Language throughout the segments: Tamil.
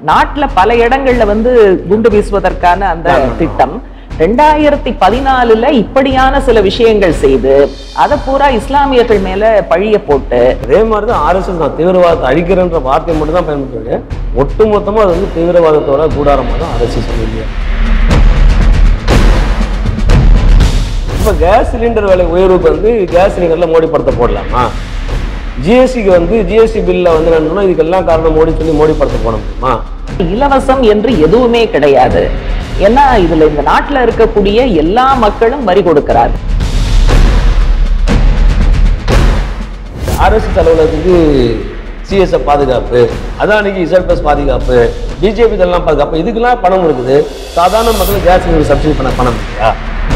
நாட்டுல பல இடங்கள்ல வந்து குண்டு வீசுவதற்கான அந்த திட்டம் ரெண்டாயிரத்தி பதினாலுல இப்படியான சில விஷயங்கள் செய்து அதை பூரா இஸ்லாமியர்கள் மேல பழிய போட்டு அதே மாதிரி தான் ஆர்எஸ்எஸ் நான் தீவிரவாதத்தை அழிக்கிறேன்ற வார்த்தையை மட்டும் தான் பயன்படுத்துவேன் ஒட்டுமொத்தமா அது வந்து தீவிரவாதத்தோட கூடாரமாக தான் அரசு சொல்லுவீங்க இப்போ கேஸ் சிலிண்டர் விலை உயர்வுக்கு வந்து கேஸ் சிலிண்டர்ல மோடி படத்தை போடலாமா ஜிஎஸ்டிக்கு வந்து ஜிஎஸ்டி பில்ல வந்து என்னன்னா இதுக்கெல்லாம் காரணம் மோடி சொல்லி மோடி படத்தை போட முடியுமா இலவசம் என்று எதுவுமே கிடையாது ஏன்னா இதுல இந்த நாட்டுல இருக்கக்கூடிய எல்லா மக்களும் வரி கொடுக்கிறார் அரசு அலுவலகத்துக்கு சிஎஸ்எஃப் பாதுகாப்பு அதானிக்கு இசட் பிளஸ் பாதுகாப்பு பிஜேபி இதெல்லாம் பாதுகாப்பு இதுக்கெல்லாம் பணம் இருக்குது சாதாரண மக்களுக்கு கேஸ் சிலிண்டர் சப்சிடி பண்ண பணம் இல்லையா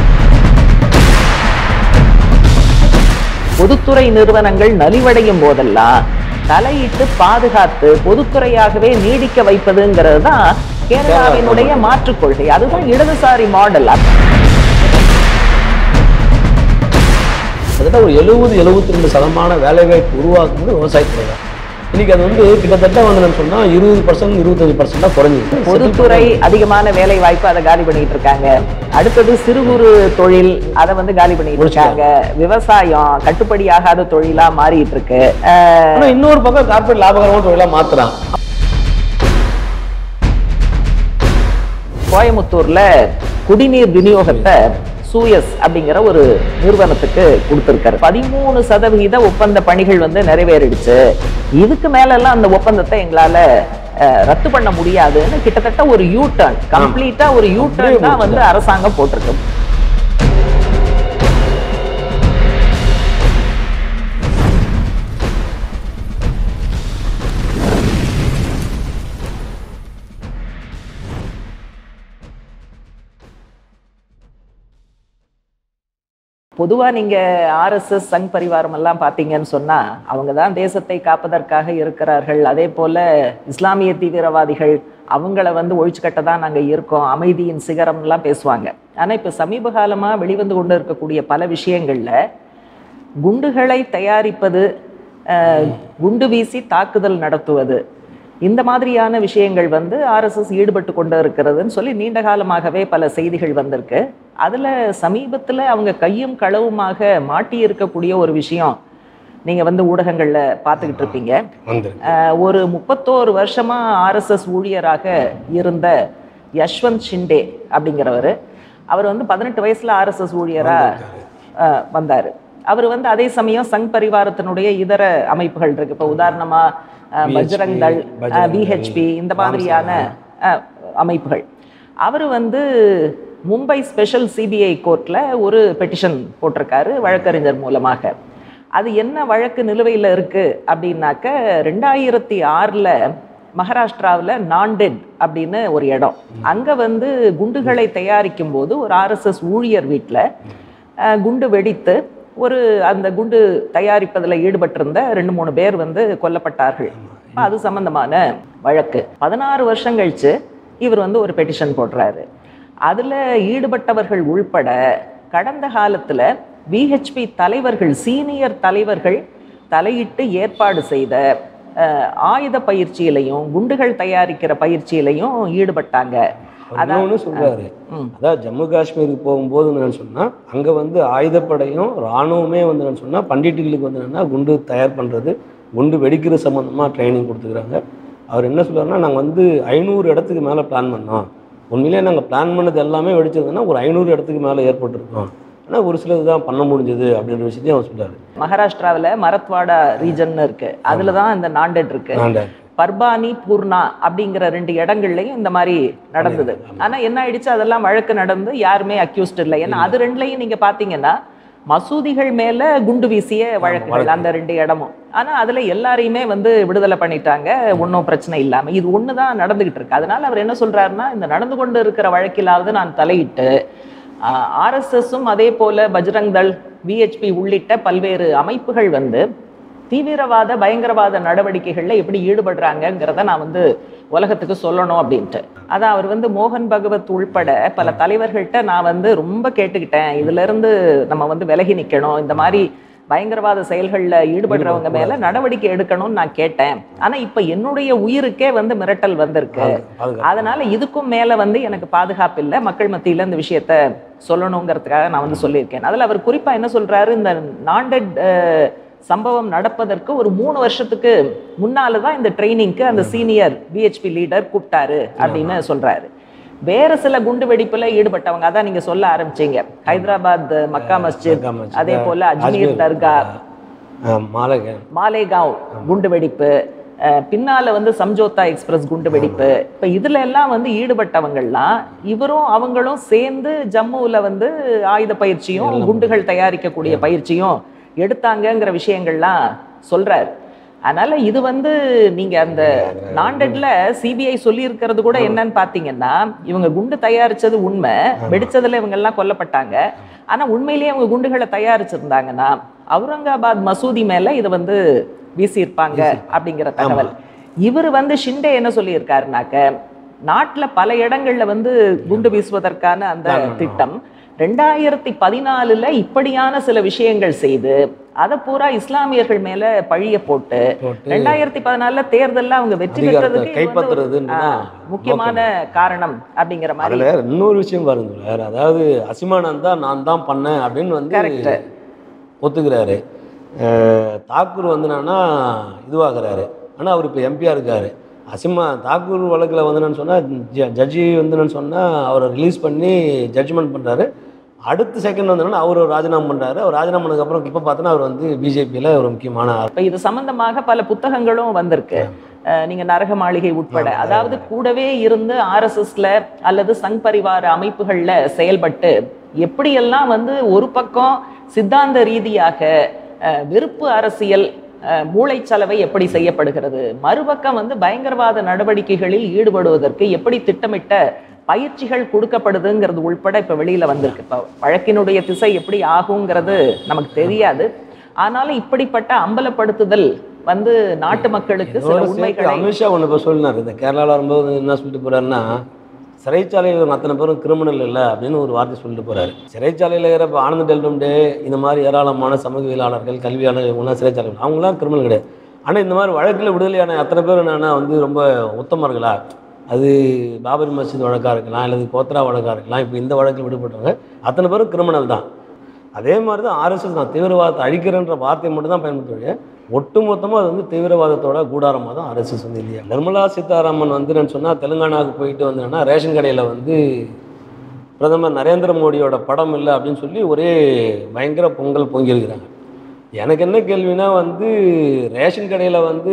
பொதுத்துறை நிறுவனங்கள் நலிவடையும் போதெல்லாம் தலையிட்டு பாதுகாத்து பொதுத்துறையாகவே நீடிக்க வைப்பதுங்கிறது தான் கேரளாவினுடைய மாற்றுக் கொள்கை அதுதான் இடதுசாரி மாடல் கிட்டத்தட்ட ஒரு எழுபது எழுபத்தி ரெண்டு சதமான வேலைவாய்ப்பு உருவாக்குறது விவசாயத்துறை தான் இன்னைக்கு அது வந்து கிட்டத்தட்ட வந்து நம்ம சொன்னா இருபது பர்சன்ட் இருபத்தஞ்சு பர்சன்டா குறைஞ்சிருக்கு பொதுத்துறை அதிகமான வேலை வாய்ப்பு அதை காலி பண்ணிட்டு இருக்காங்க அடுத்தது சிறு குறு தொழில் அதை வந்து காலி பண்ணிட்டு இருக்காங்க விவசாயம் கட்டுப்படியாகாத தொழிலா மாறிட்டு இருக்கு அஹ், ஆனா இன்னொரு பக்கம் கார்பரேட் லாபகரமான தொழிலா மாத்துறான் கோயமுத்தூர்ல குடிநீர் விநியோகத்தை சூயஸ் அப்படிங்கிற ஒரு நிறுவனத்துக்கு கொடுத்திருக்காரு பதிமூணு சதவிகித ஒப்பந்த பணிகள் வந்து நிறைவேறிடுச்சு இதுக்கு மேல எல்லாம் அந்த ஒப்பந்தத்தை எங்களால அஹ், ரத்து பண்ண முடியாதுன்னு கிட்டத்தட்ட ஒரு யூ டர்ன் கம்ப்ளீட்டா ஒரு யூ டர்ன் தான் வந்து அரசாங்கம் போட்டிருக்கு பொதுவா நீங்க ஆர்எஸ்எஸ் சங் பரிவாரம் எல்லாம் பார்த்தீங்கன்னு சொன்னா அவங்க தான் தேசத்தை காப்பதற்காக இருக்கிறார்கள் அதே போல இஸ்லாமிய தீவிரவாதிகள் அவங்கள வந்து ஒழிச்சு கட்ட தான் நாங்க இருக்கோம் அமைதியின் சிகரம்லாம் பேசுவாங்க ஆனா இப்ப சமீப காலமா வெளிவந்து கொண்டு இருக்கக்கூடிய பல விஷயங்கள்ல குண்டுகளை தயாரிப்பது அஹ், குண்டு வீசி தாக்குதல் நடத்துவது இந்த மாதிரியான விஷயங்கள் வந்து ஆர்எஸ்எஸ் ஈடுபட்டு கொண்டு இருக்கிறதுன்னு சொல்லி நீண்ட காலமாகவே பல செய்திகள் வந்திருக்கு அதுல சமீபத்துல அவங்க கையும் களவுமாக மாட்டி இருக்கக்கூடிய ஒரு விஷயம் நீங்க வந்து ஊடகங்கள்ல பார்த்துக்கிட்டு இருப்பீங்க வந்துருக்கு அஹ், ஒரு முப்பத்தோரு வருஷமா ஆர்எஸ்எஸ் ஊழியராக இருந்த யஷ்வந்த் ஷிண்டே அப்படிங்கிறவர் அவர் வந்து பதினெட்டு வயசுல ஆர்எஸ்எஸ் ஊழியரா அஹ், வந்தாரு அவர் வந்து அதே சமயம் சங் பரிவாரத்தினுடைய இதர அமைப்புகள் இருக்கு இப்போ உதாரணமா அஹ், பஜ்ரங் தள் பஜ்ரங் தள், விஹெச்பி இந்த மாதிரியான அஹ், அமைப்புகள் அவர் வந்து மும்பை ஸ்பெஷல் சிபிஐ கோர்ட்ல ஒரு பெட்டிஷன் போட்டிருக்காரு வழக்கறிஞர் மூலமாக அது என்ன வழக்கு நிலுவையில் இருக்கு அப்படின்னாக்க ரெண்டாயிரத்தி ஆறில் மகாராஷ்டிராவில் நாண்டெட் அப்படின்னு ஒரு இடம் அங்கே வந்து குண்டுகளை தயாரிக்கும் போது ஒரு ஆர்எஸ்எஸ் ஊழியர் வீட்டில் குண்டு வெடித்து ஒரு அந்த குண்டு தயாரிப்பதில் ஈடுபட்டிருந்த ரெண்டு மூணு பேர் வந்து கொல்லப்பட்டார்கள் அப்ப அது சம்பந்தமான வழக்கு பதினாறு வருஷம் கழிச்சு இவர் வந்து ஒரு பெட்டிஷன் போடுறாரு அதுல ஈடுபட்டவர்கள் உள்பட கடந்த காலத்துல விஹெச்பி தலைவர்கள் சீனியர் தலைவர்கள் தலையிட்டு ஏற்பாடு செய்த அஹ், ஆயுத பயிற்சியிலையும் குண்டுகள் தயாரிக்கிற பயிற்சியிலையும் ஈடுபட்டாங்க இன்னொன்னு சொல்றாரு ம். அதாவது ஜம்மு காஷ்மீருக்கு போகும்போது என்னன்னு சொன்னா அங்க வந்து ஆயுதப்படையும் ராணுவமே வந்து என்னன்னு சொன்னா பண்டிட்டுகளுக்கு வந்து என்னன்னா குண்டு தயார் பண்றது குண்டு வெடிக்கிற சம்பந்தமா ட்ரைனிங் கொடுத்துக்கிறாங்க அவர் என்ன சொல்றாருன்னா நாங்க வந்து ஐநூறு இடத்துக்கு மேல பிளான் பண்ணோம் உண்மையிலேயே நாங்க பிளான் பண்ணது எல்லாமே வெடிச்சதுன்னா ஒரு ஐநூறு இடத்துக்கு மேல ஏற்பட்டிருக்கோம் ஆனா ஒரு சிலது தான் பண்ண முடிஞ்சது அப்படின்ற விஷயத்தையும் அவர் சொல்றாரு மகாராஷ்டிராவில் மரத்வாடா ரீஜன் இருக்கு அதுல தான் இந்த நாண்டெட் இருக்கு நாண்ட பர்பானி பூர்ணா அப்படிங்கிற ரெண்டு இடங்கள்லயும் இந்த மாதிரி நடந்தது ஆனா என்ன ஆயிடுச்சு அதெல்லாம் வழக்கு நடந்து யாருமே அக்யூஸ்ட் இல்லை ஏன்னா அது ரெண்டுலயும் நீங்க பாத்தீங்கன்னா மசூதிகள் மேல குண்டு வீசிய வழக்குகள் அந்த ரெண்டு இடமும் ஆனா அதுல எல்லாரையுமே வந்து விடுதலை பண்ணிட்டாங்க ஒன்றும் பிரச்சனை இல்லாம இது ஒண்ணுதான் நடந்துகிட்டு இருக்கு அதனால அவர் என்ன சொல்றாருன்னா இந்த நடந்து கொண்டு இருக்கிற வழக்கிலாவது நான் தலையிட்டு ஆர்எஸ்எஸும் அதே போல பஜ்ரங் தள் விஹெச்பி உள்ளிட்ட பல்வேறு அமைப்புகள் வந்து தீவிரவாத பயங்கரவாத நடவடிக்கைகள்ல எப்படி ஈடுபடுறாங்கங்கிறத நான் வந்து உலகத்துக்கு சொல்லணும் அப்படின்ட்டு அதான் அவர் வந்து மோகன் பகவத் உள்பட பல தலைவர்கள்ட்ட நான் வந்து ரொம்ப கேட்டுக்கிட்டேன் இதுல இருந்து நம்ம வந்து விலகி நிக்கணும் இந்த மாதிரி பயங்கரவாத செயல்கள்ல ஈடுபடுறவங்க மேல நடவடிக்கை எடுக்கணும்னு நான் கேட்டேன் ஆனா இப்ப என்னுடைய உயிருக்கே வந்து மிரட்டல் வந்திருக்கு பாதுகாப்பு. அதனால இதுக்கும் மேல வந்து எனக்கு பாதுகாப்பு இல்லை மக்கள் மத்தியில இந்த விஷயத்த சொல்லணுங்கிறதுக்காக நான் வந்து சொல்லியிருக்கேன் அதுல அவர் குறிப்பா என்ன சொல்றாரு இந்த நாண்டட் சம்பவம் நடப்பதற்கு ஒரு மூணு வருஷத்துக்கு முன்னால தான் இந்த ட்ரைனிங்க்கு அந்த சீனியர் விஹெச்பி லீடர் கூப்பிட்டாரு அப்படின்னு சொல்றாரு வேற சில குண்டு வெடிப்புல ஈடுபட்டவங்க அதான் நீங்க சொல்ல ஆரம்பிச்சீங்க ஹைதராபாத் மக்கா மஸ்ஜித் மக்கா மஸ்ஜித், அதே போல அஜ்மீர் தர்கா ஆஹ் மாலகன் மாலேகாவ் குண்டு வெடிப்பு அஹ், பின்னால வந்து சம்ஜோதா எக்ஸ்பிரஸ் குண்டு வெடிப்பு இப்ப இதுல எல்லாம் வந்து ஈடுபட்டவங்கள்லாம் இவரும் அவங்களும் சேர்ந்து ஜம்முல வந்து ஆயுத பயிற்சியும் குண்டுகள் தயாரிக்கக்கூடிய பயிற்சியும் எடுத்தாங்கங்கிற விஷயங்கள்லாம் சொல்றாரு அதனால இது வந்து நீங்க அந்த நாண்டட்ல சிபிஐ சொல்லி இருக்கிறது கூட என்னன்னு பாத்தீங்கன்னா இவங்க குண்டு தயாரிச்சது உண்மை வெடிச்சதுல இவங்க எல்லாம் கொல்லப்பட்டாங்க ஆனா உண்மையிலேயே அவங்க குண்டுகளை தயாரிச்சிருந்தாங்கன்னா அவுரங்காபாத் மசூதி மேல இதை வந்து வீசியிருப்பாங்க அப்படிங்கிற தகவல் இவர் வந்து ஷிண்டே என்ன சொல்லியிருக்காருனாக்க நாட்டுல பல இடங்கள்ல வந்து குண்டு வீசுவதற்கான அந்த திட்டம் ரெண்டாயிரத்தி பதினாலுல இப்படியான சில விஷயங்கள் செய்து அதை பூரா இஸ்லாமியர்கள் மேல பழிய போட்டு போட்டு ரெண்டாயிரத்தி பதினாலுல தேர்தல்ல அவங்க வெற்றி அதிகாரத்தை பெற்றதுக்கு இது வந்து ஒரு, கைப்பற்றுறதுன்னு ஆ, தான் முக்கியமான காரணம் அப்படிங்கிற மாதிரி அதுல இன்னொரு விஷயம் பாருங்க வேற அதாவது அசிமானந்த் தான் நான் தான் பண்ணேன் அப்படின்னு வந்து Correct. ஒத்துக்கிறாரு அஹ் தாக்கூர் வந்து என்னன்னா இதுவாகிறாரு ஆனா அவர் இப்போ எம்பியா இருக்காரு அசிமா தாக்கூர் வழக்கில் வந்து என்னன்னு சொன்னா ஜ- ஜட்ஜி வந்து என்னன்னு சொன்னா அவரை ரிலீஸ் பண்ணி ஜட்ஜ்மெண்ட் பண்றாரு அடுத்த செகண்ட் வந்து என்னன்னா அவர் ராஜினாமா பண்றாரு அவர் ராஜினாமா பண்ணதுக்கப்புறம் இப்போ பார்த்தோன்னா அவர் வந்து பிஜேபியில் ஒரு முக்கியமான ஆள். இப்ப இது சம்பந்தமாக பல புத்தகங்களும் வந்திருக்கு அஹ் நீங்க நரக மாளிகை உட்பட ஆமா, அதாவது கூடவே இருந்து ஆர்எஸ்எஸ்ல அல்லது சங் பரிவார அமைப்புகள்ல செயல்பட்டு எப்படியெல்லாம் வந்து ஒரு பக்கம் சித்தாந்த ரீதியாக அஹ், வெறுப்பு அரசியல் அஹ், மூளைச்சலவை எப்படி செய்யப்படுகிறது மறுபக்கம் வந்து பயங்கரவாத நடவடிக்கைகளில் ஈடுபடுவதற்கு எப்படி திட்டமிட்ட பயிற்சிகள் கொடுக்கப்படுதுங்கிறது உள்பட இப்ப வெளியில வந்திருக்கு இப்ப வழக்கினுடைய திசை எப்படி ஆகுங்கிறது நமக்கு தெரியாது ஆனாலும் இப்படிப்பட்ட அம்பலப்படுத்துதல் வந்து நாட்டு மக்களுக்கு சில இதோட சேர்த்து உண்மைகளை அமித்ஷா ஒன்று இப்போ சொல்லினார் இந்த கேரளாவில் வரும்போது என்ன சொல்லிட்டு போறாருன்னா சிறைச்சாலையில் ஒரு அத்தனை பேரும் கிரிமினல் இல்லை அப்படின்னு ஒரு வார்த்தை சொல்லிட்டு போறாரு சிறைச்சாலையில் இருக்கிற இப்போ ஆனந்த டெல்டம் டே இந்த மாதிரி ஏராளமான சமூகவியலாளர்கள் கல்வியாளர்கள் இவங்களாம் சிறைச்சாலைகள் அவங்களாம் கிரிமினல் கிடையாது ஆனால் இந்த மாதிரி வழக்கில் விடுதலையான அத்தனை பேர் என்னன்னா வந்து ரொம்ப உத்தமர்களா அது பாபரி மஸ்ஜித் வழக்காக இருக்கலாம் அல்லது கோத்ரா வழக்காக இருக்கலாம் இப்போ இந்த வழக்கில் விடுபட்டவங்க அத்தனை பேரும் கிரிமினல் தான் அதே மாதிரி தான் ஆர்எஸ்எஸ் நான் தீவிரவாதத்தை அழிக்கிறேன்ற வார்த்தையை மட்டும் தான் பயன்படுத்துவேன் ஒட்டுமொத்தமாக அது வந்து தீவிரவாதத்தோட கூடாரமாக தான் ஆர்எஸ்எஸ் வந்து இல்லையா நிர்மலா சீதாராமன் வந்து நான் சொன்னால் தெலுங்கானாவுக்கு போயிட்டு வந்தேன்னா ரேஷன் கடையில் வந்து பிரதமர் நரேந்திர மோடியோட படம் இல்லை அப்படின்னு சொல்லி ஒரே பயங்கர பொங்கல் பொங்கியிருக்கிறாங்க எனக்கு என்ன கேள்வினா வந்து ரேஷன் கடையில் வந்து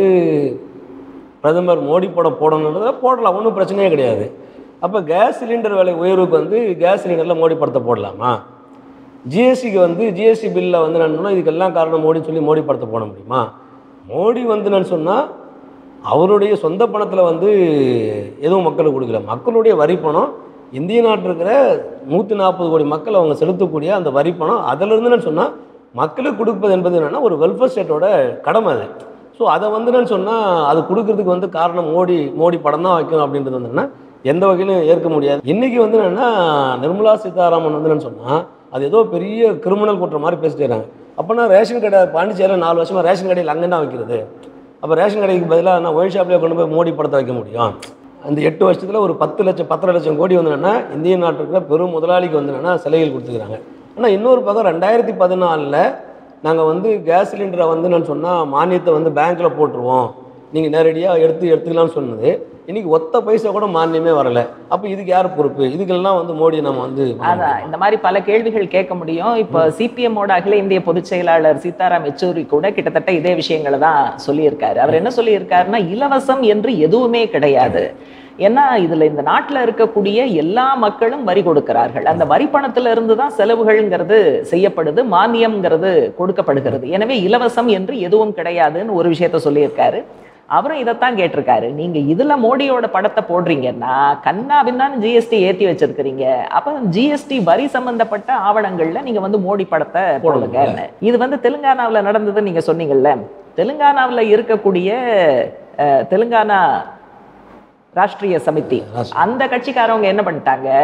பிரதமர் மோடி படம் போடணுன்றத போடலாம் ஒன்றும் பிரச்சனையே கிடையாது அப்போ கேஸ் சிலிண்டர் விலை உயர்வுக்கு வந்து கேஸ் சிலிண்டரில் மோடி படத்தை போடலாமா ஜிஎஸ்டிக்கு வந்து ஜிஎஸ்டி பில்லில் வந்து நான் சொன்னால் இதுக்கெல்லாம் காரணம் மோடின்னு சொல்லி மோடி படத்தை போட முடியுமா மோடி வந்து நான் சொன்னால் அவருடைய சொந்த பணத்தில் வந்து எதுவும் மக்களுக்கு கொடுக்கல மக்களுடைய வரி பணம் இந்திய நாட்டில் இருக்கிற நூற்றி நாற்பது கோடி மக்கள் அவங்க செலுத்தக்கூடிய அந்த வரி பணம் அதிலிருந்து நான் சொன்னால் மக்களுக்கு கொடுப்பது என்பது என்னென்னா ஒரு வெல்ஃபேர் ஸ்டேட்டோட கடமை அது ஸோ அதை வந்து நான் சொன்னால் அது கொடுக்கறதுக்கு வந்து காரணம் மோடி மோடி படம் தான் வைக்கணும் அப்படின்றது வந்து என்னன்னா எந்த வகையிலும் ஏற்க முடியாது இன்றைக்கி வந்து என்னென்னா நிர்மலா சீதாராமன் வந்து என்னன்னு சொன்னால் அது ஏதோ பெரிய கிரிமினல் குற்றம் மாதிரி பேசிட்டு இருக்காங்க அப்போனா ரேஷன் கடை பாண்டிச்சேரியில் நாலு வருஷமாக ரேஷன் கடையில் அங்கே தான் வைக்கிறது அப்போ ரேஷன் கடைக்கு பதிலாக நான் ஒயின் ஷாப்லேயே கொண்டு போய் மோடி படத்தை வைக்க முடியும் அந்த எட்டு வருஷத்தில் ஒரு பத்து லட்சம் பத்தரை லட்சம் கோடி வந்து என்னன்னா இந்திய நாட்டில் இருக்கிற பெரும் முதலாளிக்கு வந்து என்னன்னா சிலைகள் கொடுத்துக்கிறாங்க ஆனால் இன்னொரு பக்கம் ரெண்டாயிரத்தி பதினாலில் நாங்கள் வந்து கேஸ் சிலிண்டரை வந்து நான் சொன்னால் மானியத்தை வந்து பேங்க்கில் போட்டுருவோம் நீங்கள் நேரடியாக எடுத்து எடுத்துக்கலாம்னு சொன்னது இன்னைக்கு ஒத்த பைசா கூட மானியமே வரல அப்போ இதுக்கு யார் பொறுப்பு இதுக்கெல்லாம் வந்து மோடி நம்ம வந்து பண்ண அதான் இந்த மாதிரி பல கேள்விகள் கேட்க முடியும் இப்போ சிபிஎம்மோட அகில இந்திய பொதுச் செயலாளர் சீதாராம் யெச்சூரி கூட கிட்டத்தட்ட இதே விஷயங்களை தான் சொல்லியிருக்காரு அவர் என்ன சொல்லியிருக்காருன்னா இலவசம் என்று எதுவுமே கிடையாது ஏன்னா இதுல இந்த நாட்டுல இருக்கக்கூடிய எல்லா மக்களும் வரி கொடுக்கிறார்கள் அந்த வரி பணத்துல இருந்து தான் செலவுகள்ங்கிறது செய்யப்படுது மானியம்ங்கிறது கொடுக்கப்படுகிறது எனவே இலவசம் என்று எதுவும் கிடையாதுன்னு ஒரு விஷயத்த சொல்லியிருக்காரு அவரும் இதைத்தான் கேட்டிருக்காரு நீங்க இதுல மோடியோட படத்தை போடுறீங்கன்னா கண்ணா பின்னான்னு ஜிஎஸ்டி ஏத்தி வச்சிருக்கிறீங்க அப்ப ஜிஎஸ்டி வரி சம்பந்தப்பட்ட ஆவணங்கள்ல நீங்க வந்து மோடி படத்தை போடுங்க இது வந்து தெலுங்கானாவுல நடந்ததுன்னு நீங்க சொன்னீங்கல்ல தெலுங்கானாவுல இருக்கக்கூடிய அஹ், தெலுங்கானா ராஷ்ட்ரிய சமிதி ராஷ்ட்ரிய- அந்த கட்சிக்காரவங்க என்ன பண்ணிட்டாங்க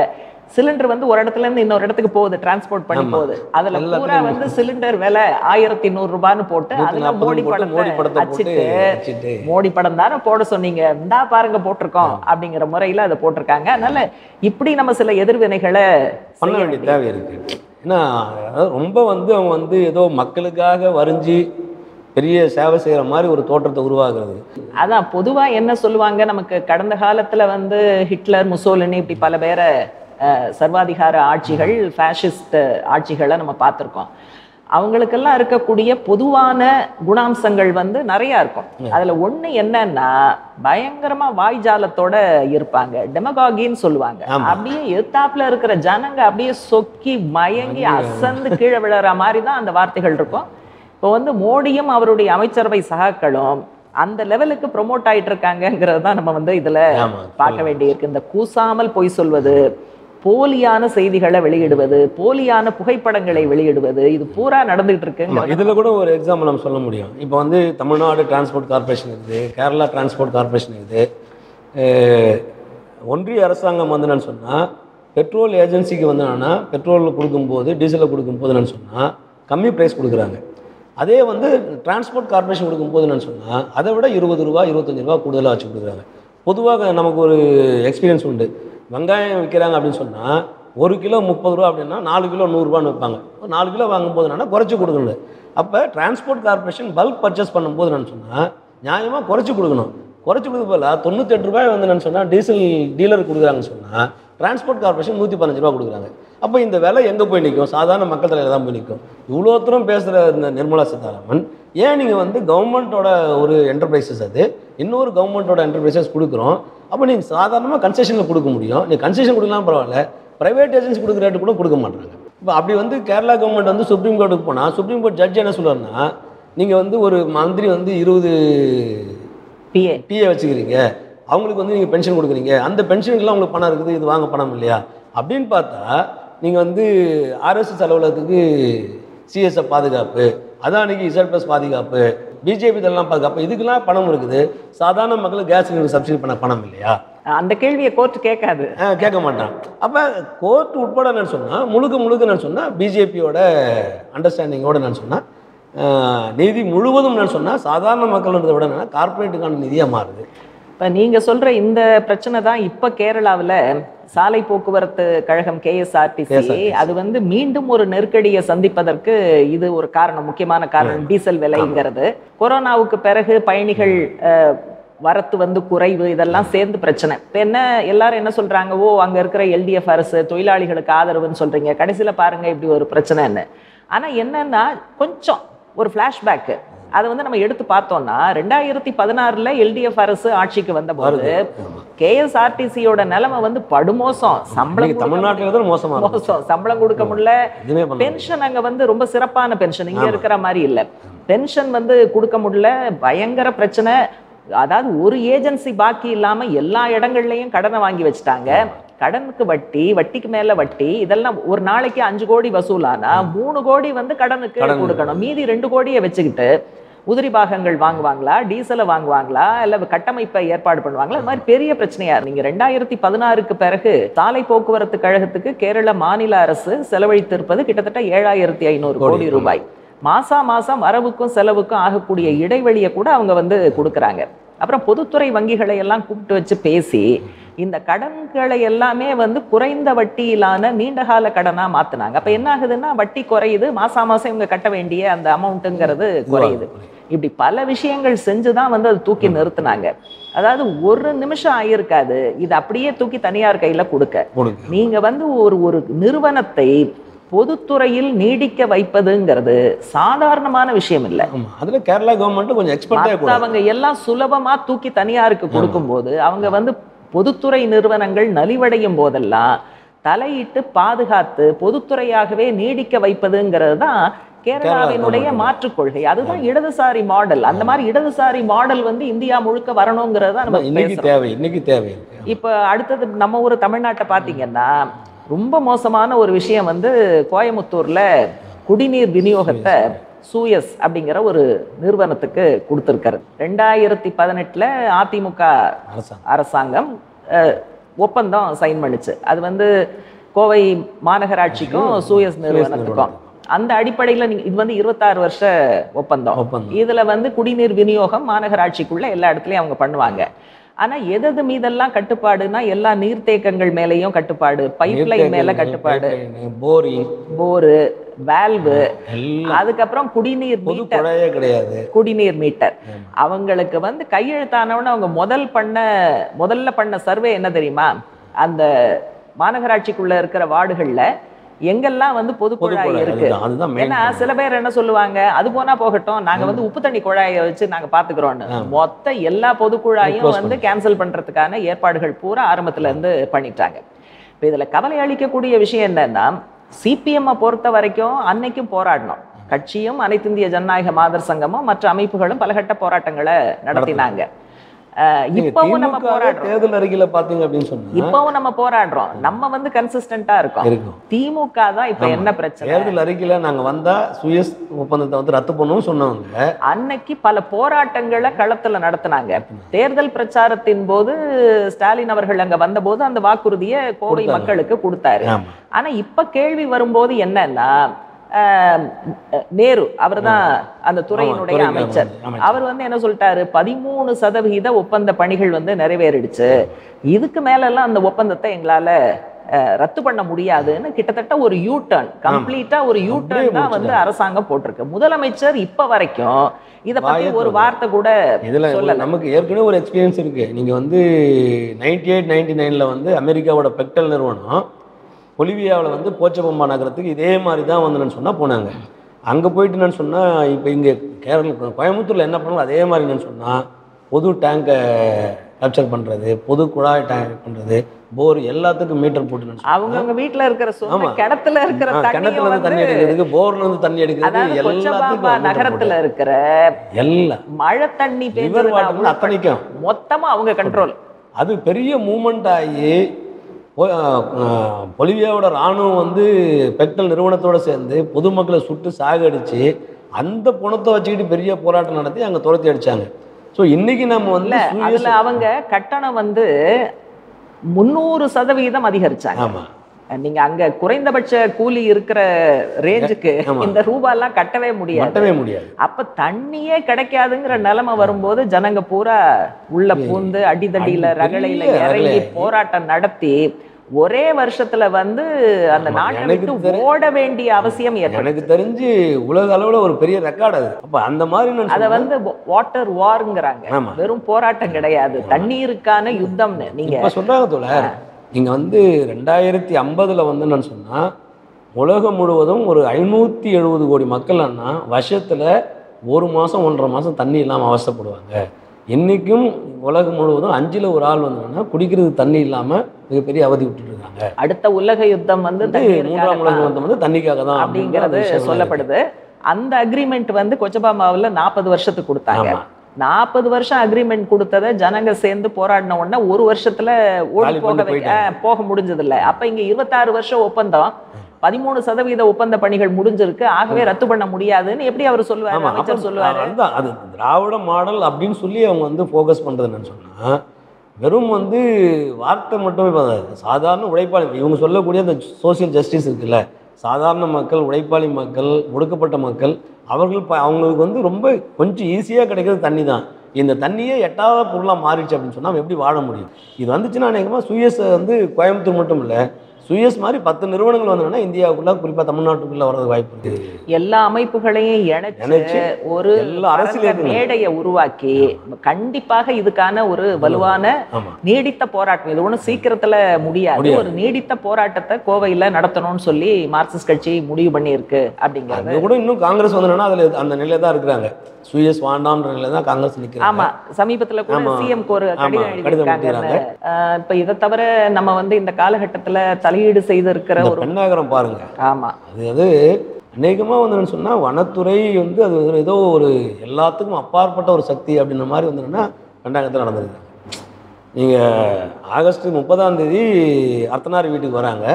சிலிண்டர் வந்து ஒரு இடத்துல இருந்து இன்னொரு இடத்துக்கு போகுது டிரான்ஸ்போர்ட் பண்ணி ஆமா. போகுது அதுல பூரா எல்லாத்துலயும் வந்து சிலிண்டர் விலை ஆயிரத்தி நூறு ரூபான்னு போட்டு நூத்தி அதுல நாற்பது மோடி போட்டு மோடி படத்தை படத்தை போட்டு அச்சிட்டு வச்சுட்டு மோடி படம் தானே போட சொன்னீங்க இந்தா பாருங்க போட்டிருக்கோம் அப்படிங்கிற முறையில அதை போட்டிருக்காங்க அதனால இப்படி நம்ம சில எதிர்வினைகளை பண்ண செய்ய வேண்டிய தேவை இருக்கு ஏன்னா அதாவது ரொம்ப வந்து அவங்க வந்து ஏதோ மக்களுக்காக வரிஞ்சு பெரிய சேவை செய்கிற மாதிரி ஒரு தோற்றத்தை உருவாக்குறது அதான் பொதுவா என்ன சொல்லுவாங்க நமக்கு கடந்த காலத்துல வந்து ஹிட்லர் முசோலினி இப்படி பல பேரை அஹ், சர்வாதிகார ஆட்சிகள் ஃபேஷிஸ்ட் ஆட்சிகளை நம்ம பார்த்துருக்கோம் அவங்களுக்கெல்லாம் இருக்கக்கூடிய பொதுவான குணாம்சங்கள் வந்து நிறைய இருக்கும் அதுல ஒண்ணு என்னன்னா பயங்கரமா வாய்ஜாலத்தோட இருப்பாங்க டெமகாகின்னு சொல்லுவாங்க ஆமா. அப்படியே எத்தாப்புல இருக்கிற ஜனங்க அப்படியே சொக்கி மயங்கி அசந்து கீழே விழற மாதிரி தான் அந்த வார்த்தைகள் இருக்கும் இப்போ வந்து மோடியும் அவருடைய அமைச்சரவை சகாக்களும் அந்த லெவலுக்கு ப்ரொமோட் ஆயிட்டு இருக்காங்கங்கிறது தான் நம்ம வந்து இதுல ஆமா பார்க்க வேண்டியிருக்கு இந்த கூசாமல் பொய் சொல்வது போலியான செய்திகளை வெளியிடுவது போலியான புகைப்படங்களை வெளியிடுவது இது பூரா நடந்துகிட்டு ஆமா இருக்குங்க இதில் கூட ஒரு எக்ஸாம்பிள் நம்ம சொல்ல முடியும் இப்போ வந்து தமிழ்நாடு டிரான்ஸ்போர்ட் கார்ப்பரேஷன் இருக்குது கேரளா டிரான்ஸ்போர்ட் கார்ப்பரேஷன் இருக்குது அஹ் ஒன்றிய அரசாங்கம் வந்து என்னன்னு சொன்னால் பெட்ரோல் ஏஜென்சிக்கு வந்து என்னன்னா பெட்ரோல் கொடுக்கும்போது டீசலை கொடுக்கும்போது என்னன்னு சொன்னால் கம்மி ப்ரைஸ் கொடுக்குறாங்க அதே வந்து டிரான்ஸ்போர்ட் கார்ப்பரேஷன் கொடுக்கும்போது என்னன்னு சொன்னால் அதை விட இருபது ரூபா இருபத்தஞ்சு ரூபா கூடுதலாக வச்சு கொடுக்குறாங்க பொதுவாக நமக்கு ஒரு எக்ஸ்பீரியன்ஸ் உண்டு வெங்காயம் விற்கிறாங்க அப்படின்னு சொன்னால் ஒரு கிலோ முப்பது ரூபா அப்படின்னா நாலு கிலோ நூறுரூவான்னு வைப்பாங்க ஒரு நாலு கிலோ வாங்கும்போது என்னன்னா குறைச்சி கொடுக்கணும் அப்போ டிரான்ஸ்போர்ட் கார்ப்பரேஷன் பல்க் பர்ச்சேஸ் பண்ணும்போது என்னன்னு சொன்னால் நியாயமாக குறைச்சி கொடுக்கணும் குறைச்சி கொடுக்க போல தொண்ணூத்தெட்டு ரூபாய் வந்து என்னன்னு சொன்னால் டீசல் டீலர் கொடுக்குறாங்கன்னு சொன்னால் டிரான்ஸ்போர்ட் கார்ப்பரேஷன் நூற்றி பதினஞ்சு ரூபா கொடுக்குறாங்க அப்போ இந்த விலை எங்கே போய் நிற்கும் சாதாரண மக்கள் தலையில் தான் போய் நிற்கும் இவ்வளோ தூரம் பேசுகிற இந்த நிர்மலா சீதாராமன் ஏன் நீங்கள் வந்து கவர்மெண்ட்டோட ஒரு என்டர்பிரைசஸ் அது இன்னொரு கவர்மெண்ட்டோட என்டர்பிரைசஸ் கொடுக்குறோம் அப்போ நீங்கள் சாதாரணமாக கன்செஷனில் கொடுக்க முடியும் நீங்கள் கன்செஷன் கொடுக்கலாம் பரவாயில்ல ப்ரைவேட் ஏஜென்சி கொடுக்குற ரேட்டு கூட கொடுக்க மாட்டாங்க இப்போ அப்படி வந்து கேரளா கவர்மெண்ட் வந்து சுப்ரீம் கோர்ட்டுக்கு போனால் சுப்ரீம் கோர்ட் ஜட்ஜ் என்ன சொல்லுவாருன்னா நீங்கள் வந்து ஒரு மந்திரி வந்து இருபது பிஏ பிஏ வச்சுக்கிறீங்க அவங்களுக்கு வந்து நீங்கள் பென்ஷன் கொடுக்குறீங்க அந்த பென்ஷனுக்குலாம் உங்களுக்கு பணம் இருக்குது இது வாங்க பணம் இல்லையா அப்படின்னு பார்த்தா நீங்கள் வந்து ஆர்எஸ்எஸ் அலுவலகத்துக்கு சிஎஸ்எஃப் பாதுகாப்பு அதானிக்கு இசட் ப்ளஸ் பாதுகாப்பு பிஜேபி இதெல்லாம் பாதுகாப்பு இதுக்கெல்லாம் பணம் இருக்குது சாதாரண மக்களுக்கு கேஸ் சிலிண்டர் சப்சிடி பண்ண பணம் இல்லையா அந்த கேள்வியை கோர்ட் கேட்காது ஆ, கேட்க மாட்டான் அப்போ கோர்ட் உட்பட என்னன்னு சொன்னால் முழுக்க முழுக்க நான் சொன்னால் பிஜேபியோட அண்டர்ஸ்டாண்டிங்கோட நான் சொன்னால் நிதி முழுவதும் நான் சொன்னால் சாதாரண மக்கள்ன்றதை விட என்னன்னா கார்ப்பரேட்டுக்கான நிதியாக மாறுது இப்ப நீங்க சொல்ற இந்த பிரச்சனை தான் இப்ப கேரளாவுல சாலை போக்குவரத்து கழகம் கேஎஸ்ஆர்டிசி KSRTC. அது வந்து மீண்டும் ஒரு நெருக்கடியை சந்திப்பதற்கு இது ஒரு காரணம் முக்கியமான காரணம் டீசல் விலைங்கிறது கொரோனாவுக்கு பிறகு பயணிகள் அஹ், வரத்து வந்து குறைவு இதெல்லாம் சேர்ந்து பிரச்சனை இப்ப என்ன எல்லாரும் என்ன சொல்றாங்க ஓ அங்க இருக்கிற எல்டிஎஃப் அரசு தொழிலாளிகளுக்கு ஆதரவுன்னு சொல்றீங்க கடைசியில பாருங்க இப்படி ஒரு பிரச்சனைன்னு ஆனா என்னன்னா கொஞ்சம் ஒரு ஃபிளாஷ்பேக் அதை வந்து நம்ம எடுத்து பார்த்தோம்னா ரெண்டாயிரத்தி பதினாறுல எல்டிஎஃப் அரசு ஆட்சிக்கு வந்தபோது வருது கேஎஸ்ஆர்டிசியோட நிலைமை வந்து படுமோசம் சம்பளம் இன்னைக்கு கொடுக்க தமிழ்நாட்டில் தான் மோசமாக இருக்கும் மோசம் சம்பளம் கொடுக்க முடியல எதுவுமே பண்ண பென்ஷன் அங்க வந்து ரொம்ப சிறப்பான பென்ஷன் இங்க ஆமா. இருக்கிற மாதிரி இல்ல பென்ஷன் வந்து கொடுக்க முடியல பயங்கர பிரச்சனை அதாவது ஒரு ஏஜென்சி பாக்கி இல்லாம எல்லா இடங்கள்லயும் கடனை வாங்கி வச்சுட்டாங்க கடனுக்கு வட்டி வட்டிக்கு மேல வட்டி இதெல்லாம் ஒரு நாளைக்கு அஞ்சு கோடி வசூலானா மூணு கோடி வந்து கடனுக்கு கடன். கொடுக்கணும் மீதி ரெண்டு கோடியை வச்சுக்கிட்டு உதிரி பாகங்கள் வாங்குவாங்களா டீசலை வாங்குவாங்களா இல்ல கட்டமைப்பை ஏற்பாடு பண்ணுவாங்களா அது மாதிரி பெரிய பிரச்சனையா இருக்கு. நீங்க ரெண்டாயிரத்தி பதினாறுக்கு பிறகு சாலை போக்குவரத்து கழகத்துக்கு கேரள மாநில அரசு செலவழித்திருப்பது கிட்டத்தட்ட ஏழாயிரத்தி ஐநூறு கோடி, கோடி ரூபாய் மாசா மாசம் வரவுக்கும் செலவுக்கும் ஆகக்கூடிய இடைவெளியை கூட அவங்க வந்து கொடுக்குறாங்க அப்புறம் பொதுத்துறை வங்கிகளை எல்லாம் கூப்பிட்டு வச்சு பேசி இந்த கடன்களை எல்லாமே வந்து குறைந்த வட்டியிலான நீண்டகால கடனா மாத்துனாங்க அப்ப என்ன ஆகுதுன்னா வட்டி குறையுது மாசா மாசம் இவங்க கட்ட வேண்டிய அந்த அமௌண்ட்டுங்கிறது குறையுது இப்படி பல விஷயங்கள் செஞ்சுதான் வந்து அது தூக்கி நிறுத்துனாங்க அதாவது ஒரு நிமிஷம் ஆயிருக்காது இது அப்படியே தூக்கி தனியார் கையில கொடுக்க கொடுங்க நீங்க வந்து ஒரு ஒரு நிறுவனத்தை பொதுத்துறையில் நீடிக்க வைப்பதுங்கிறது சாதாரணமான விஷயம் இல்ல ஆமாம் அதில் கேரளா கவர்மெண்ட்டும் கொஞ்சம் எக்ஸ்பர்ட்டே கூட அவங்க எல்லாம் சுலபமா தூக்கி தனியாருக்கு கொடுக்கும்போது அவங்க வந்து பொதுத்துறை நிறுவனங்கள் நலிவடையும் போதெல்லாம் தலையிட்டு பாதுகாத்து பொதுத்துறையாகவே நீடிக்க வைப்பதுங்கிறது தான் கேரளாவினுடைய government. மாற்றுக் கொள்கை அதுதான் இடதுசாரி மாடல் அந்த மாதிரி இடதுசாரி மாடல் வந்து இந்தியா முழுக்க வரணுங்கிறது தான் நம்ம இன்னைக்கு பேசுறோம் தேவை இன்னைக்கு தேவை இருக்கு இப்ப அடுத்தது நம்ம ஊர் தமிழ்நாட்டை பாத்தீங்கன்னா ரொம்ப மோசமான ஒரு விஷயம் வந்து கோயமுத்தூர்ல குடிநீர் விநியோகத்தை சூயஸ் அப்படிங்கிற ஒரு நிறுவனத்துக்கு கொடுத்துருக்காரு ரெண்டாயிரத்தி பதினெட்டுல அதிமுக அரசாங்கம் அரசாங்கம் அஹ், ஒப்பந்தம் சைன் பண்ணுச்சு அது வந்து கோவை மாநகராட்சிக்கும் சூயஸ் நிறுவனத்துக்கும் அந்த அடிப்படையில் நீங்க இது வந்து இருபத்தாறு வருஷ ஒப்பந்தம் ஒப்பந்தம் இதுல வந்து குடிநீர் விநியோகம் மாநகராட்சிக்குள்ள எல்லா இடத்துலயும் அவங்க பண்ணுவாங்க ஆனா எது எது மீதெல்லாம் கட்டுப்பாடுனா எல்லா நீர்த்தேக்கங்கள் மேலேயும் கட்டுப்பாடு பைப்லைன் மேல கட்டுப்பாடு போரிங் போரு வேல்வு எல்லாம் அதுக்கப்புறம் குடிநீர் பொது மீட்டர் குழாயே கிடையாது குடிநீர் மீட்டர் ஆமா. அவங்களுக்கு வந்து கையெழுத்தானவன அவங்க முதல் பண்ண முதல்ல பண்ண சர்வே என்ன தெரியுமா அந்த மாநகராட்சிக்குள்ள இருக்கிற வார்டுகள்ல எங்கெல்லாம் வந்து பொது பொது குழாய் குழாய் இருக்கு அதுதான் அதுதான் main ஏன்னா point. சில பேர் என்ன சொல்லுவாங்க அது போனா போகட்டும் நாங்க வந்து உப்பு தண்ணி குழாயை வச்சு நாங்க பாத்துக்கிறோம்னு ஆமா. மொத்த எல்லா பொது குழாயும் Close வந்து கேன்சல் பண்றதுக்கான ஏற்பாடுகள் பூரா ஆரம்பத்துல இருந்து பண்ணிட்டாங்க இப்ப இதுல கவலை அளிக்கக்கூடிய விஷயம் என்னன்னா சிபிஎம் பொறுத்த வரைக்கும் அன்னைக்கும் போராடினோம் கட்சியும் அனைத்து இந்திய ஜனநாயக மாதர் சங்கமும் மற்ற அமைப்புகளும் பலகட்ட போராட்டங்களை நடத்தினாங்க அஹ் நீங்க இப்பவும் நம்ம திமுக வே போராடுறோம் தேர்தல் அறிக்கையில பாத்தீங்க அப்படின்னு சொன்னா இப்பவும் நம்ம போராடுறோம் நம்ம வந்து கன்சிஸ்டண்டா இருக்கோம் இருக்கும் திமுக தான் இப்ப ஆமா. என்ன பிரச்சனை தேர்தல் அறிக்கையில நாங்க வந்தா சுயஸ் ஒப்பந்தத்தை வந்து ரத்து பண்ணுவோம் சொன்னவங்க அன்னைக்கு பல போராட்டங்களை களத்துல நடத்தினாங்க தேர்தல் பிரச்சாரத்தின் போது ஸ்டாலின் அவர்கள் அங்க வந்தபோது அந்த வாக்குறுதியை கோவை கொடுத்தாங்க. மக்களுக்கு கொடுத்தாரு ஆமா ஆனா இப்ப கேள்வி வரும்போது என்னன்னா ஆஹ், நேரு அவர்தான் அந்த துறையினுடைய துறைக்கு அமைச்சர் அமைச்சர். அவர் வந்து என்ன சொல்லிட்டாரு பதிமூணு சதவிகித ஒப்பந்த பணிகள் வந்து நிறைவேறிடுச்சு இதுக்கு மேல எல்லாம் அந்த ஒப்பந்தத்தை எங்களால அஹ், ரத்து பண்ண முடியாதுன்னு கிட்டத்தட்ட ஒரு யூ டர்ன் கம்ப்ளீட்டா ஒரு யூ அப்படியே டர்ன் தான் வந்து முடிச்சிட்டாங்க. அரசாங்கம் போட்டிருக்கு முதலமைச்சர் இப்ப வரைக்கும் இத பத்தி வாயே ஒரு திறக்கல. வார்த்தை கூட இதுல சொல்லல. நமக்கு ஏற்கனவே ஒரு எக்ஸ்பீரியன்ஸ் இருக்கு நீங்க வந்து நைன்டி எயிட் நைன்டி நைன்ல வந்து அமெரிக்காவோட பெக்டல் நிறுவனம் பொலிவியாவில் வந்து போச்சபம்பா நகரத்துக்கு இதே மாதிரி தான் வந்து சொன்னா போனாங்க அங்க போயிட்டு நான் சொன்னா இப்போ இங்க கேரள கோயம்புத்தூர்ல என்ன பண்ணலாம் அதே மாதிரி நான் சொன்னா பொது டேங்கை கேப்சர் பண்றது பொது குழாய் டேங்க் பண்றது போர் எல்லாத்துக்கும் மீட்டர் போட்டு நான் சொன்னா, அவங்கவங்க வீட்டுல இருக்கிற சொந்த ஆமா. கிணத்துல இருக்கிற ஆ, கிணத்துல தண்ணியும் இருந்து தண்ணி வந்து எடுக்கிறதுக்கு போர்ல இருந்து தண்ணி எடுக்கிறது அதாவது கொச்சபாம்பா எல்லாத்துக்கும் நகரத்துல இருக்கிற எல்லாம் மழை தண்ணி ரிவர் பெஞ்சதுன்னா வாட்டர் அத்தனைக்கும் மொத்தமா அவங்க கண்ட்ரோல் அது பெரிய மூமெண்ட் ஆகி பொ- அஹ் பொலிவியாவோட இராணுவம் வந்து பெக்டல் நிறுவனத்தோட சேர்ந்து பொதுமக்களை சுட்டு சாகடிச்சு அந்த பணத்தை வச்சுக்கிட்டு பெரிய போராட்டம் நடத்தி அங்கே துரத்தி அடிச்சாங்க ஸோ இன்னைக்கு நம்ம வந்து இல்ல சுய- அதுல அவங்க கட்டணம் வந்து முந்நூறு சதவிகிதம் அதிகரிச்சாங்க ஆமா நீங்க அங்க குறைந்தபட்ச கூலி இருக்கிற ரேஞ்சுக்கு ஆமா. இந்த ரூபாலாம் கட்டவே முடியாது மட்டவே முடியாது அப்ப தண்ணியே கிடைக்காதுங்கிற நிலைமை வரும்போது ஜனங்க பூரா உள்ள பூந்து அடிதடியில அடி- ரகளையில பெரிய இறங்கி ரகளை. போராட்டம் நடத்தி ஒரே வருஷத்துல வந்து அந்த ஆமா, நாட்டை எனக்கு விட்டு தெரி- ஓட வேண்டிய அவசியம் ஏற்படும் எனக்கு தெரிஞ்சு உலக அளவுல ஒரு பெரிய ரெக்கார்டு அது அப்ப அந்த மாதிரி நான் அத சொல்றேன். வந்து வாட்டர் வார்ங்கிறாங்க ஆமா வெறும் போராட்டம் கிடையாது தண்ணீருக்கான யுத்தம்னு நீங்க இப்ப சொல்றாங்க தோழர் நீங்க வந்து ரெண்டாயிரத்தி ஐம்பதுல வந்து நான் சொன்னா உலகம் முழுவதும் ஒரு ஐநூத்தி எழுபது கோடி மக்கள்னா வருஷத்துல ஒரு மாசம் ஒன்றரை மாசம் தண்ணி இல்லாம அவஸ்தைப்படுவாங்க இன்னைக்கும் உலகம் முழுவதும் அஞ்சுல ஒரு ஆள் வந்தோம்னா குடிக்கிறது தண்ணி இல்லாம மிகப்பெரிய அவதி விட்டுட்டு இருக்காங்க அடுத்த உலக யுத்தம் வந்து வந்து மூன்றாம் உலக தண்ணீருக்காக யுத்தம் வந்து தண்ணிக்காக தான் அப்படிங்கிறது சொல்லப்படுது அந்த அக்ரிமெண்ட் வந்து கொச்சபாமாவுல நாற்பது வருஷத்துக்கு கொடுத்தாங்க ஆமா நாற்பது வருஷம் அக்ரிமெண்ட் கொடுத்ததை ஜனங்க சேர்ந்து போராடின உடனே ஒரு வருஷத்துல ஓடி காலி போக பண்ணி வைக்க ஆ, போக முடிஞ்சது இல்ல அப்ப இங்க இருபத்தாறு வருஷம் ஒப்பந்தம் பதிமூணு சதவீத ஒப்பந்த பணிகள் முடிஞ்சிருக்கு ஆகவே ரத்து பண்ண முடியாதுன்னு எப்படி அவர் சொல்லுவாரு ஆமா அமைச்சர் அப்ப சொல்லுவாரு அதுதான் அது திராவிட மாடல் அப்படின்னு சொல்லி அவங்க வந்து ஃபோக்கஸ் பண்றது என்னன்னு சொன்னா வெறும் வந்து வார்த்தை மட்டுமே போதாது சாதாரண உழைப்பாளி இவங்க சொல்லக்கூடிய அந்த சோஷியல் ஜஸ்டிஸ் இருக்குல்ல சாதாரண மக்கள் உழைப்பாளி மக்கள் ஒடுக்கப்பட்ட மக்கள் அவர்கள் ப- அவங்களுக்கு வந்து ரொம்ப கொஞ்சம் ஈஸியாக கிடைக்கிறது தண்ணி தான் இந்த தண்ணியே எட்டாவது பொருளாக மாறிடுச்சு அப்படின்னு சொன்னால் எப்படி வாழ முடியும் இது வந்துச்சுன்னா அநேகமாக சுயஸ் வந்து கோயம்புத்தூர் மட்டும் இல்லை சுயஸ் மாதிரி பத்து நிறுவனங்கள் வந்தோம்னா இந்தியாவுக்குள்ள குறிப்பாக தமிழ்நாட்டுக்குள்ள வர்றது வாய்ப்பு இருக்குது எல்லா அமைப்புகளையும் இணைச்சு நினைச்சு ஒரு எல்லா அரசியல் பரந்த இயக்கங்களும். மேடையை உருவாக்கி கண்டிப்பாக இதுக்கான ஒரு வலுவான ஆமாம் நீடித்த போராட்டம் இது ஒண்ணும் சீக்கிரத்துல முடியாது முடியாது. ஒரு நீடித்த போராட்டத்தை கோவையில நடத்தணும்னு சொல்லி மார்க்சிஸ்ட் கட்சி முடிவு பண்ணியிருக்கு அப்படிங்கிறது அங்க கூட இன்னும் காங்கிரஸ் வந்தனா அதுல அந்த நிலையில தான் இருக்கிறாங்க சுயஸ் வாண்டாம்ன்ற நிலையில தான் காங்கிரஸ் நிக்கிறாங்க ஆமா சமீபத்துல கூட ஆமா. சிஎம்க்கு ஒரு ஆமா, கடிதம் கடிதம் எழுதியிருக்காங்க அஹ் இப்ப இதை தவிர நம்ம வந்து இந்த காலகட்டத்துல தலையீடு செய்திருக்கிற இந்த ஒரு பெண்ணாகரம் பாருங்க ஆமா அது அது அநேகமாக வந்து சொன்னா வனத்துறை வந்து அது ஒரு ஏதோ ஒரு எல்லாத்துக்கும் அப்பாற்பட்ட ஒரு சக்தி அப்படின்ற மாதிரி வந்துன்னா பெண்ணாகரத்தில் நடந்திருக்கு நீங்கள் ஆகஸ்ட் முப்பதாம் தேதி அர்த்தனார் வீட்டுக்கு வராங்க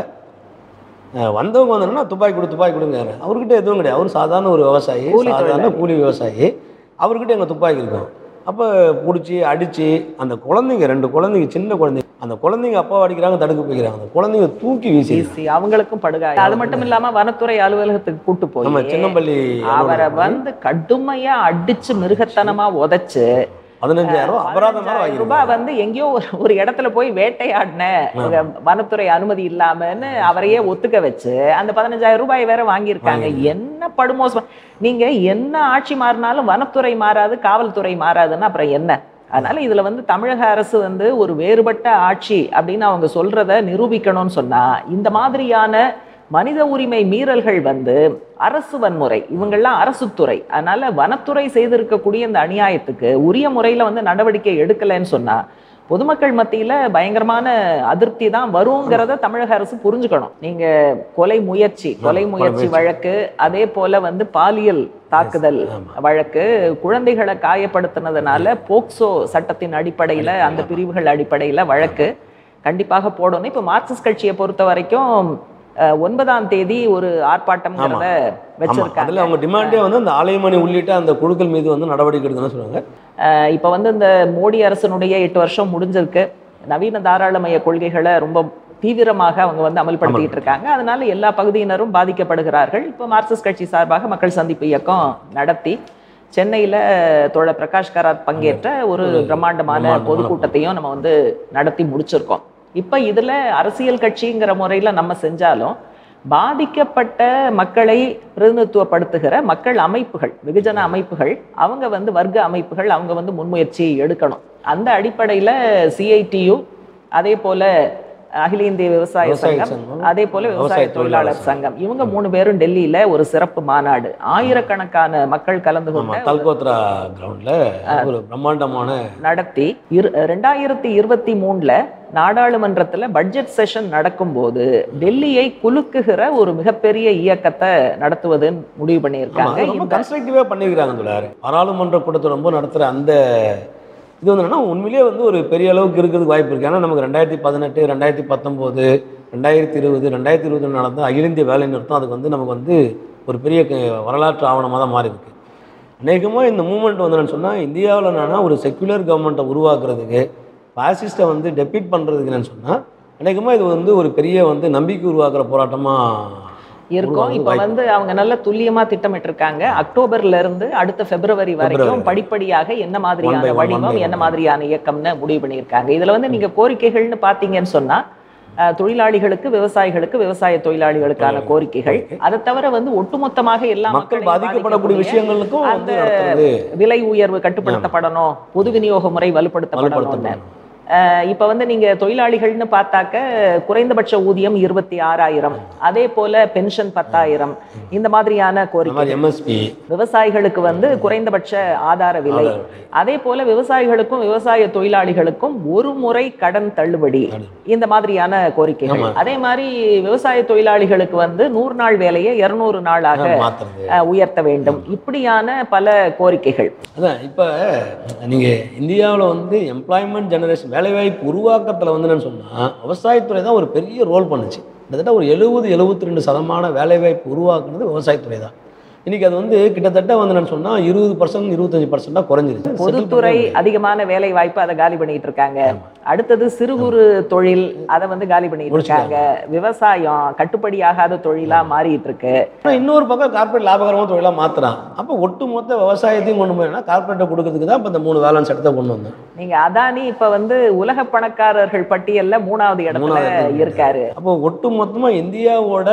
அஹ் வந்தவங்க வந்தோன்னா துப்பாக்கி கொடு துப்பாக்கி கொடுங்க அவர்கிட்ட எதுவும் கிடையாது அவர் சாதாரண ஒரு விவசாயி கூலி சாதாரண தொழிலாளி. கூலி விவசாயி அவர்கிட்ட எங்கள் துப்பாக்கி இருக்கும் அப்போ பிடிச்சி அடித்து அந்த குழந்தைங்க ரெண்டு குழந்தைங்க சின்ன குழந்தைங்க அந்த குழந்தைங்க அப்பா அடிக்கிறாங்க தடுக்க போய்க்கிறாங்க அந்த குழந்தைங்க தூக்கி வீசி ஈஸி அவங்களுக்கும் படுகாயம் அது மட்டும் இல்லாம வனத்துறை அலுவலகத்துக்கு கூட்டு நம்ம போய் சின்னம்பள்ளி அவரை வந்து கடுமையா அடிச்சு மிருகத்தனமா உதைச்சு பதினஞ்சாயிரம் ரூபாய் அபராதம் வேற பதினஞ்சாயிரம் வாங்கிருக்காங்க. ரூபாய் வந்து எங்கேயோ ஒரு- ஒரு இடத்துல போய் வேட்டையாடின ஒரு வனத்துறை அனுமதி இல்லாமன்னு அவரையே ஒத்துக்க வச்சு அந்த பதினஞ்சாயிரம் ரூபாய் வேற வாங்கியிருக்காங்க என்ன படுமோசம் நீங்க என்ன ஆட்சி மாறினாலும் வனத்துறை மாறாது காவல்துறை மாறாதுன்னா அப்புறம் என்ன அதனால இதுல வந்து தமிழக அரசு வந்து ஒரு வேறுபட்ட ஆட்சி அப்படின்னு அவங்க சொல்றத நிரூபிக்கணும்னு சொன்னா இந்த மாதிரியான மனித உரிமை மீறல்கள் வந்து அரசு வன்முறை இவங்கெல்லாம் அரசு துறை அதனால வனத்துறை செய்திருக்கக்கூடிய இந்த அநியாயத்துக்கு உரிய முறையில வந்து நடவடிக்கை எடுக்கலைன்னு சொன்னா பொதுமக்கள் மத்தியில பயங்கரமான அதிருப்தி தான் வருங்கிறத தமிழக அரசு புரிஞ்சுக்கணும் நீங்க கொலை முயற்சி கொலை ஆமா, முயற்சி முயற்சி. வழக்கு அதே போல வந்து பாலியல் தாக்குதல் ஆமா. வழக்கு குழந்தைகளை காயப்படுத்தினதுனால போக்சோ சட்டத்தின் அடிப்படையில அந்த பிரிவுகள் அடிப்படையில வழக்கு கண்டிப்பாக போடணும் இப்ப மார்க்சிஸ்ட் கட்சியை பொறுத்த வரைக்கும் அஹ், ஒன்பதாம் தேதி ஒரு ஆர்ப்பாட்டம்ங்கிறத ஆமா வச்சிருக்காங்க அதில் அவங்க டிமாண்டே வந்து அந்த ஆலயமணி உள்ளிட்ட அந்த குழுக்கள் மீது வந்து நடவடிக்கை எடுக்கணும்னு சொல்லுவாங்க அஹ், இப்ப வந்து இந்த மோடி அரசனுடைய எட்டு வருஷம் முடிஞ்சிருக்கு நவீன தாராளமய கொள்கைகளை ரொம்ப தீவிரமாக அவங்க வந்து அமல்படுத்திட்டு இருக்காங்க அதனால எல்லா பகுதியினரும் பாதிக்கப்படுகிறார்கள் இப்போ மார்க்சிஸ்ட் கட்சி சார்பாக மக்கள் சந்திப்பு இயக்கம் நடத்தி சென்னையில தோழர் பிரகாஷ் கராத் பங்கேற்ற ஒரு ஒரு பிரம்மாண்டமான பிரம்மாண்டமான பொதுக்கூட்டத்தையும் நம்ம வந்து நடத்தி முடிச்சிருக்கோம் இப்ப இதுல அரசியல் கட்சிங்கிற முறையில நம்ம செஞ்சாலும் பாதிக்கப்பட்ட மக்களை பிரதிநிதித்துவப்படுத்துகிற மக்கள் அமைப்புகள் வெகுஜன அமைப்புகள் அவங்க வந்து வர்க்க அமைப்புகள் அவங்க வந்து முன்முயற்சி எடுக்கணும் அந்த அடிப்படையில சிஐடியு அதே போல அகில இந்திய விவசாய விவசாய சங்கம் சங்கம், அதே போல விவசாய விவசாய தொழிலாளர் தொழிலாளர் சங்கம் இவங்க மூணு பேரும் டெல்லியில ஒரு சிறப்பு மாநாடு ஆயிரக்கணக்கான மக்கள் கலந்து ஆமா கொண்ட தல்கோத்ரா கிரவுண்ட்ல ஒரு பிரம்மாண்டமான நடத்தி இரு ரெண்டாயிரத்தி இருபத்தி மூணுல நாடாளுமன்றத்துல பட்ஜெட் செஷன் நடக்கும்போது டெல்லியை குலுக்குகிற ஒரு மிகப்பெரிய இயக்கத்தை நடத்துவதுன்னு முடிவு ஆமா, பண்ணியிருக்காங்க அது ரொம்ப இந்த கன்ஸ்ட்ரக்டிவாக பண்ணியிருக்கிறாங்க தோழர் பாராளுமன்ற கூட்டத்தை ரொம்ப நடத்துகிற அந்த இது வந்து என்னன்னா உண்மையிலேயே வந்து ஒரு பெரிய அளவுக்கு இருக்கிறதுக்கு வாய்ப்பு இருக்குது ஏன்னா நமக்கு ரெண்டாயிரத்தி பதினெட்டு ரெண்டாயிரத்தி பத்தொம்போது ரெண்டாயிரத்தி இருபது ரெண்டாயிரத்தி இருபது நடந்த அகில இந்திய வேலை நிறுத்தம் அதுக்கு வந்து நமக்கு வந்து ஒரு பெரிய க- வரலாற்று ஆவணமாக தான் மாறி இருக்கு அநேகமாக இந்த மூமெண்ட் வந்து என்னன்னு சொன்னால் இந்தியாவில் என்னன்னா ஒரு செக்குலர் கவர்மெண்ட்டை உருவாக்குறதுக்கு பாசிஸ்ட்டை வந்து டெபிட் பண்ணுறதுக்கு என்னன்னு சொன்னால் அநேகமாக இது வந்து ஒரு பெரிய வந்து நம்பிக்கை உருவாக்குற போராட்டமாக இருக்கும் உருவாகுது இப்ப வாய்ப்பு. வந்து அவங்க நல்ல துல்லியமா திட்டமிட்டு இருக்காங்க அக்டோபர்ல இருந்து அடுத்த பிப்ரவரி வரைக்கும் பிப்ரவரி. படிப்படியாக என்ன One by மாதிரியான one, one வடிவம் by என்ன one. மாதிரியான இயக்கம்னு முடிவு பண்ணியிருக்காங்க இதுல வந்து நீங்க கோரிக்கைகள்னு பாத்தீங்கன்னு சொன்னா அஹ், தொழிலாளிகளுக்கு விவசாயிகளுக்கு விவசாய தொழிலாளிகளுக்கான கோரிக்கைகள் கோரிக்கை. அதை தவிர வந்து ஒட்டுமொத்தமாக எல்லா மக்கள் மக்களையும் பாதிக்கப்படக்கூடிய பாதிக்கக்கூடிய விஷயங்களுக்கும் வந்து அந்த நடத்துறது விலை உயர்வு கட்டுப்படுத்தப்படணும் பொது விநியோக முறை வலுப்படுத்தப்படணும்னு வலுப்படுத்தப்படணும் அஹ் இப்ப வந்து நீங்க தொழிலாளிகள்னு பார்த்தாக்க குறைந்தபட்ச ஊதியம் இருபத்தி ஆறாயிரம் அதே போல பென்ஷன் பத்தாயிரம் இந்த மாதிரியான இந்த கோரிக்கை மாதிரி எம்எஸ்பி விவசாயிகளுக்கு வந்து குறைந்தபட்ச ஆதார விலை அதே போல விவசாயிகளுக்கும் விவசாய தொழிலாளிகளுக்கும் ஒரு முறை கடன் தள்ளுபடி இந்த மாதிரியான கோரிக்கைகள் ஆமா. அதே மாதிரி விவசாய தொழிலாளிகளுக்கு வந்து நூறு நாள் வேலையை இருநூறு நாளாக மாத்துறது அஹ், உயர்த்த வேண்டும் இப்படியான பல கோரிக்கைகள் அதான் இப்போ நீங்கள் இந்தியாவில் வந்து எம்ப்ளாய்மெண்ட் ஜெனரேஷன் வேலைவாய்ப்பு உருவாக்கத்தில் வந்து என்னன்னு சொன்னால் விவசாயத்துறை தான் ஒரு பெரிய ரோல் பண்ணுச்சு கிட்டத்தட்ட ஒரு எழுபது எழுபத்தி ரெண்டு சதமான வேலைவாய்ப்பு உருவாக்குனது விவசாயத்துறை தான் இன்னைக்கு அது வந்து கிட்டத்தட்ட வந்து என்னன்னு சொன்னால் இருபது பர்சன்ட் இருபத்தஞ்சு பர்சன்டாக குறைஞ்சிருச்சு Settle பொதுத்துறை பண்ணவே முடியல. அதிகமான வேலை வாய்ப்பு அதை காலி பண்ணிட்டு இருக்காங்க அடுத்தது சிறு குறு தொழில் அதை வந்து காலி பண்ணிட்டு இருக்காங்க விவசாயம் கட்டுப்படியாகாத தொழிலா மாறிட்டு இருக்கு ஆனா இன்னொரு பக்கம் கார்ப்பரேட் லாபகரமாக தொழிலாக மாத்துறான் அப்போ ஒட்டுமொத்த விவசாயத்தையும் கொண்டு போயினா கார்ப்பரேட்டை கொடுக்கறதுக்கு தான் இப்போ இந்த மூணு வேலன்ஸ் எடுத்த கொண்டு வந்தேன் நீங்க அதானி இப்ப வந்து உலக பணக்காரர்கள் பட்டியல்ல மூணாவது இடத்துல மூணாவது இடத்துல இருக்காரு அப்போ ஒட்டு மொத்தமாக இந்தியாவோட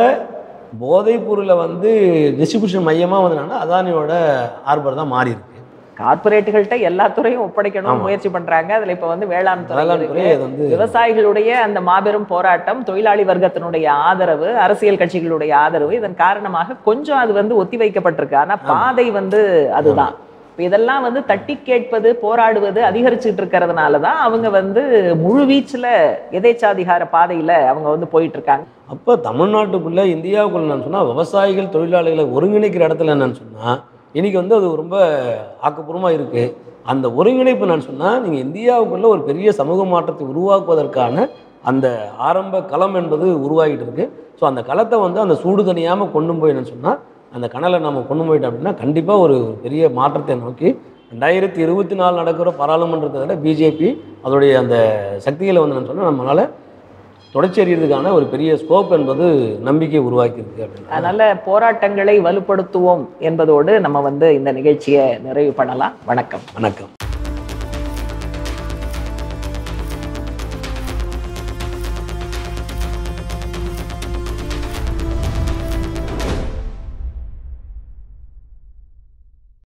போதைப் பொருளை வந்து டிஸ்ட்ரிபியூஷன் மையமாக வந்து என்னன்னா அதானியோட ஆர்பர் தான் மாறி இருக்கு கார்பரேட்டுகள்கிட்ட எல்லா துறையும் ஒப்படைக்கணும் ஆமா. முயற்சி பண்றாங்க அதுல இப்ப வந்து வேளாண் துறை வேளாண் இருக்கு. துறை அது வந்து விவசாயிகளுடைய அந்த மாபெரும் போராட்டம் தொழிலாளி வர்க்கத்தினுடைய ஆதரவு அரசியல் கட்சிகளுடைய ஆதரவு இதன் காரணமாக கொஞ்சம் அது வந்து ஒத்தி வைக்கப்பட்டிருக்கு ஆனா பாதை வந்து அதுதான் இப்ப இதெல்லாம் வந்து தட்டி கேட்பது போராடுவது அதிகரிச்சுட்டு இருக்கிறதுனால தான் அவங்க வந்து முழு வீச்சுல எதேச்சாதிகார பாதையில அவங்க வந்து போயிட்டு இருக்காங்க அப்போ தமிழ்நாட்டுக்குள்ளே இந்தியாவுக்குள்ள என்னன்னு சொன்னால் விவசாயிகள் தொழிலாளிகளை ஒருங்கிணைக்கிற இடத்துல என்னன்னு சொன்னால் இன்னைக்கு வந்து அது ரொம்ப ஆக்கப்பூர்வமாக இருக்குது அந்த ஒருங்கிணைப்பு என்னன்னு சொன்னால் நீங்கள் இந்தியாவுக்குள்ள ஒரு பெரிய சமூக மாற்றத்தை உருவாக்குவதற்கான அந்த ஆரம்ப களம் என்பது உருவாகிட்டு இருக்கு ஸோ அந்த களத்தை வந்து அந்த சூடு தணியாமல் கொண்டு போய் என்னன்னு சொன்னால் அந்த கனலை நம்ம கொண்டு போயிட்டோம் அப்படின்னா கண்டிப்பாக ஒரு பெரிய மாற்றத்தை நோக்கி ரெண்டாயிரத்தி இருபத்தி நாலு நடக்கிற பாராளுமன்றத்தை விட பிஜேபி அதோடைய அந்த சக்திகளை வந்து என்ன சொன்னால் நம்மளால் தொடர்ச்சி எறியறதுக்கான ஒரு பெரிய ஸ்கோப் என்பது நம்பிக்கை உருவாக்கியிருக்கு அப்படின்னு அதனால போராட்டங்களை வலுப்படுத்துவோம் என்பதோடு நம்ம வந்து இந்த நிகழ்ச்சியை நிறைவு பண்ணலாம் வணக்கம் வணக்கம்